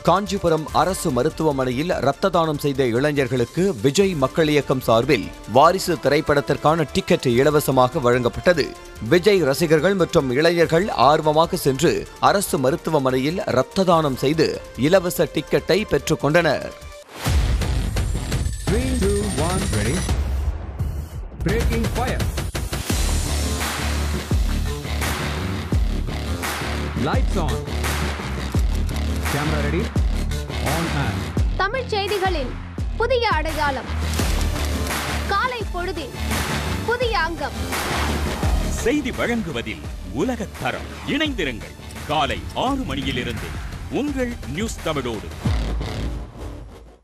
காஞ்சிபுரம் அரசு மருத்துவமனையில் ரத்த தானம் செய்த இளைஞர்களுக்கு விஜய் மக்கள் இயக்கம் சார்பில் வாரிசு திரைப்படத்திற்கான டிக்கெட் இலவசமாக வழங்கப்பட்டது விஜய் ரசிகர்கள் மற்றும் இளைஞர்கள் ஆர்வமாக சென்று அரசு மருத்துவமனையில் ரத்த தானம் செய்து இலவச டிக்கெட்டை பெற்றுக் கொண்டனர் Three, two, one, ready. Breaking fire. Lights on. Camera ready. On and. தமிழ்ச் செய்திகளின் புதிய அடையாளம் காலை பொழுதின் புதிய அங்கம் செய்தி வழங்குவதில் உலகத் தரம் இணைந்திருங்கள் காலை ஆறு மணியிலிருந்து உங்கள் நியூஸ் தமிழோடு